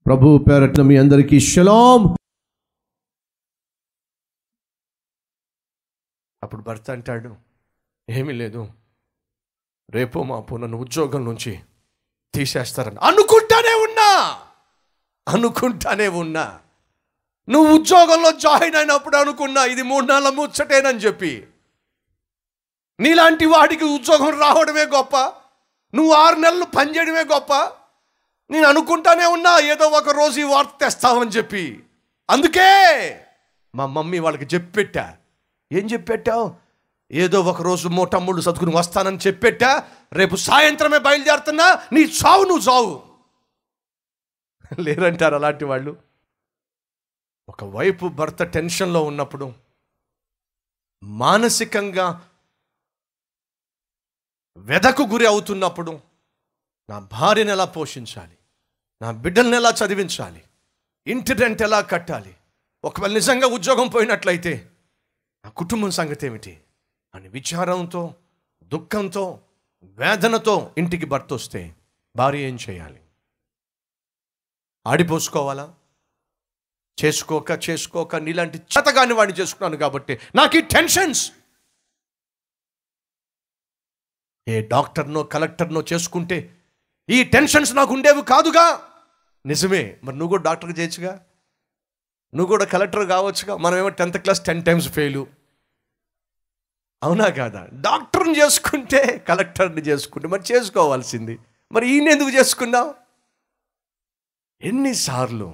ప్రభు పేరట్న మీ అందరికీ షలాం అప్పుడు భర్త అంటాడు ఏమీ లేదు రేపో మాపో నన్ను ఉద్యోగం నుంచి తీసేస్తారని అనుకుంటానే ఉన్నా అనుకుంటానే ఉన్నా నువ్వు ఉద్యోగంలో జాయిన్ అయినప్పుడు అనుకున్నా ఇది మూడు నెలల ముచ్చటేనని చెప్పి నీలాంటి వాడికి ఉద్యోగం రావడమే గొప్ప నువ్వు ఆరు నెలలు పనిచేయడమే గొప్ప నేను అనుకుంటానే ఉన్నా ఏదో ఒక రోజు ఈ వార్త తెస్తావని చెప్పి అందుకే మా మమ్మీ వాళ్ళకి చెప్పెట్టా ఏం చెప్పెట్టావు ఏదో ఒక రోజు మూటమ్ముళ్ళు చదువుకుని వస్తానని చెప్పెట్టా రేపు సాయంత్రమే బయలుదేరుతున్నా నీ చావు నువ్వు చావు లేరంటారు అలాంటి వాళ్ళు ఒకవైపు భర్త టెన్షన్లో ఉన్నప్పుడు మానసికంగా వెదకు గురి అవుతున్నప్పుడు నా భార్యను ఎలా పోషించాలి నా బిడ్డల్ని ఎలా చదివించాలి ఇంటి రెంట్ ఎలా కట్టాలి ఒకవేళ నిజంగా ఉద్యోగం పోయినట్లయితే నా కుటుంబం సంగతి ఏమిటి అని విచారంతో దుఃఖంతో వేదనతో ఇంటికి భర్త వస్తే భార్య ఏం చేయాలి ఆడిపోసుకోవాలా చేసుకోక చేసుకోక నీలాంటి చేతగాని వాడిని చేసుకున్నాను కాబట్టి నాకు ఈ టెన్షన్స్ ఏ డాక్టర్నో కలెక్టర్నో చేసుకుంటే ఈ టెన్షన్స్ నాకు ఉండేవి కాదుగా నిజమే మరి నువ్వు కూడా డాక్టర్ చేయొచ్చుగా నువ్వు కూడా కలెక్టర్ కావచ్చుగా మనమేమో tenth class ten times fail అవునా కాదా డాక్టర్ని చేసుకుంటే కలెక్టర్ని చేసుకుంటే మరి చేసుకోవాల్సింది మరి ఈయన ఎందుకు చేసుకున్నావు ఎన్నిసార్లు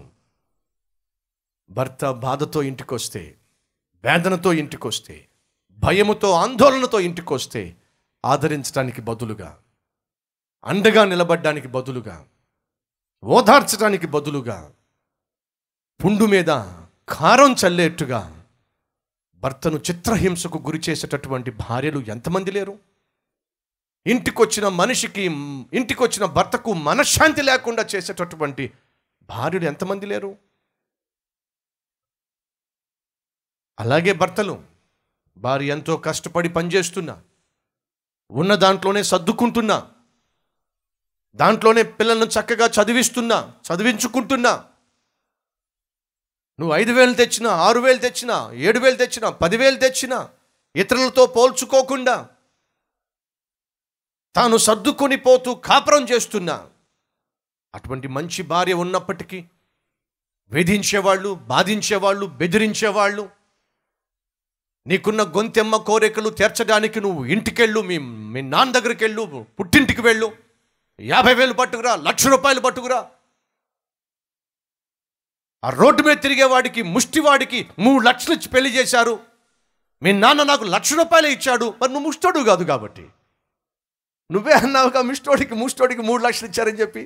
భర్త బాధతో ఇంటికి వస్తే వేదనతో ఇంటికి వస్తే భయముతో ఆందోళనతో ఇంటికి వస్తే ఆదరించడానికి బదులుగా అండగా నిలబడ్డానికి బదులుగా ఓదార్చడానికి బదులుగా పుండు మీద కారం చల్లేట్టుగా భర్తను చిత్రహింసకు గురి చేసేటటువంటి భార్యలు ఎంతమంది లేరు ఇంటికొచ్చిన మనిషికి ఇంటికొచ్చిన భర్తకు మనశ్శాంతి లేకుండా చేసేటటువంటి భార్యలు ఎంతమంది లేరు అలాగే భర్తలు భార్య ఎంతో కష్టపడి పనిచేస్తున్నా ఉన్న దాంట్లోనే సర్దుకుంటున్నా దాంట్లోనే పిల్లలను చక్కగా చదివిస్తున్నా చదివించుకుంటున్నా నువ్వు ఐదు వేలు తెచ్చినా ఆరు వేలు తెచ్చినా ఏడు వేలు తెచ్చినా పదివేలు తెచ్చినా ఇతరులతో పోల్చుకోకుండా తాను సర్దుకొని పోతూ కాపురం చేస్తున్నా అటువంటి మంచి భార్య ఉన్నప్పటికీ వేధించేవాళ్ళు బాధించేవాళ్ళు బెదిరించేవాళ్ళు నీకున్న గొంతెమ్మ కోరికలు తీర్చడానికి నువ్వు ఇంటికెళ్ళు మీ మీ నాన్న దగ్గరికి వెళ్ళు పుట్టింటికి వెళ్ళు యాభై వేలు పట్టుకురా లక్ష రూపాయలు పట్టుకురా ఆ రోడ్డు మీద తిరిగేవాడికి ముష్టివాడికి మూడు లక్షలు ఇచ్చి పెళ్లి చేశారు మీ నాన్న నాకు లక్ష రూపాయలు ఇచ్చాడు మరి నువ్వు ముష్టోడు కాదు కాబట్టి నువ్వే అన్నావుగా ముష్టోడికి ముష్టోడికి మూడు లక్షలు ఇచ్చారని చెప్పి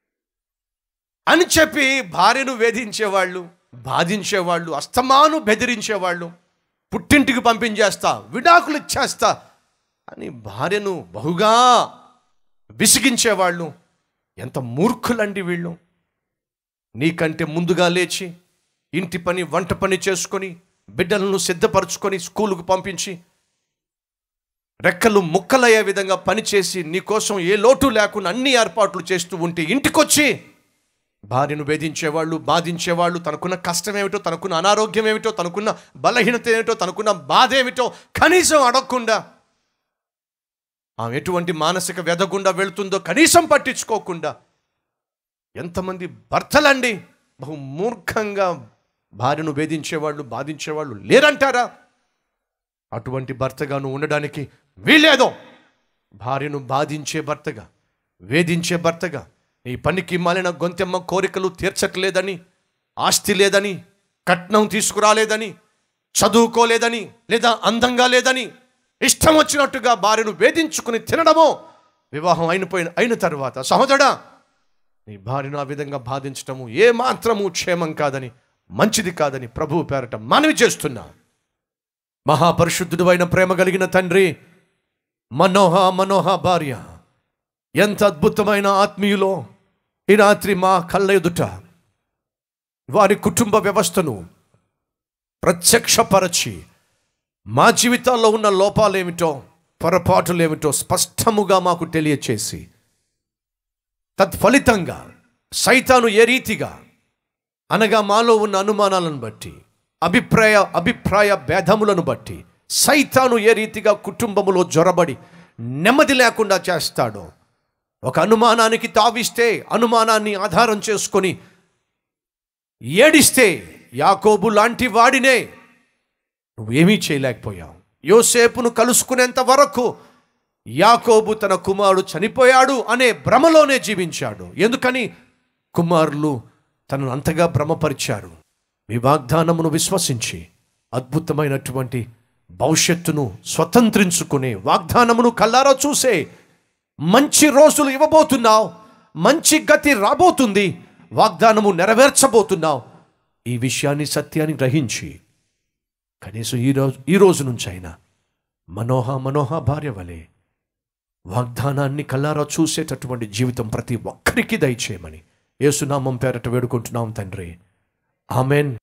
అని చెప్పి భార్యను వేధించేవాళ్ళు బాధించేవాళ్ళు అస్తమాను బెదిరించేవాళ్ళు పుట్టింటికి పంపించేస్తా విడాకులు ఇచ్చేస్తా అని భార్యను బహుగా విసిగించేవాళ్ళు ఎంత మూర్ఖులండి వీళ్ళు నీకంటే ముందుగా లేచి ఇంటి పని వంట పని చేసుకొని బిడ్డలను సిద్ధపరచుకొని స్కూలుకు పంపించి రెక్కలు ముక్కలయ్యే విధంగా పనిచేసి నీకోసం ఏ లోటు లేకుండా అన్ని ఏర్పాట్లు చేస్తూ ఉంటే ఇంటికొచ్చి భార్యను వేధించేవాళ్ళు బాధించేవాళ్ళు తనకున్న కష్టం ఏమిటో తనకున్న అనారోగ్యం ఏమిటో తనకున్న బలహీనత ఏమిటో తనకున్న బాధ ఏమిటో కనీసం అడగకుండా ఆమె ఎటువంటి మానసిక వ్యధగుండా వెళుతుందో కనీసం పట్టించుకోకుండా ఎంతమంది భర్తలండి బహు మూర్ఖంగా భార్యను వేధించేవాళ్ళు బాధించేవాళ్ళు లేరంటారా అటువంటి భర్తగా నువ్వు ఉండడానికి వీలేదో భార్యను బాధించే భర్తగా వేధించే భర్తగా నీ పనికి మాలిన గొంతెమ్మ కోరికలు తీర్చట్లేదని ఆస్తి లేదని కట్నం తీసుకురాలేదని చదువుకోలేదని లేదా అందంగా లేదని ఇష్టం వచ్చినట్టుగా భార్యను వేధించుకుని తినడమో వివాహం అయినపోయిన అయిన తర్వాత సహోదరా నీ భార్యను ఆ విధంగా బాధించటము ఏ మాత్రము క్షేమం కాదని మంచిది కాదని ప్రభువు పేరట మనవి చేస్తున్నా మహాపరిశుద్ధుడు అయిన ప్రేమ కలిగిన తండ్రి మనోహ మనోహ భార్య ఎంత అద్భుతమైన ఆత్మీయులో ఈ రాత్రి మా కళ్ళ ఎదుట వారి కుటుంబ వ్యవస్థను ప్రత్యక్షపరచి మా జీవితాల్లో ఉన్న లోపాలేమిటో పొరపాటులేమిటో స్పష్టముగా మాకు తెలియచేసి తత్ఫలితంగా సైతాను ఏ రీతిగా అనగా మాలో ఉన్న అనుమానాలను బట్టి అభిప్రాయ అభిప్రాయ భేదములను బట్టి సైతాను ఏ రీతిగా కుటుంబములో జొరబడి నెమ్మది లేకుండా చేస్తాడో ఒక అనుమానానికి తావిస్తే అనుమానాన్ని ఆధారం చేసుకొని ఏడిస్తే యాకోబు లాంటి వాడినే నువ్వేమీ చేయలేకపోయావు యోసేపును కలుసుకునేంత వరకు యాకోబు తన కుమారుడు చనిపోయాడు అనే భ్రమలోనే జీవించాడు ఎందుకని కుమారులు తనను అంతగా భ్రమపరిచారు మీ వాగ్దానమును విశ్వసించి అద్భుతమైనటువంటి భవిష్యత్తును స్వతంత్రించుకునే వాగ్దానమును కల్లారా చూసే మంచి రోజులు ఇవ్వబోతున్నావు మంచి గతి రాబోతుంది వాగ్దానము నెరవేర్చబోతున్నావు ఈ విషయాన్ని సత్యాన్ని గ్రహించి కనీసం ఈ రోజు ఈ రోజు నుంచైనా మనోహ మనోహ భార్య వలె వాగ్దానాన్ని కల్లారా చూసేటటువంటి జీవితం ప్రతి ఒక్కరికి దయచేయమని యేసునామం పేరట వేడుకుంటున్నాం తండ్రి ఆమెన్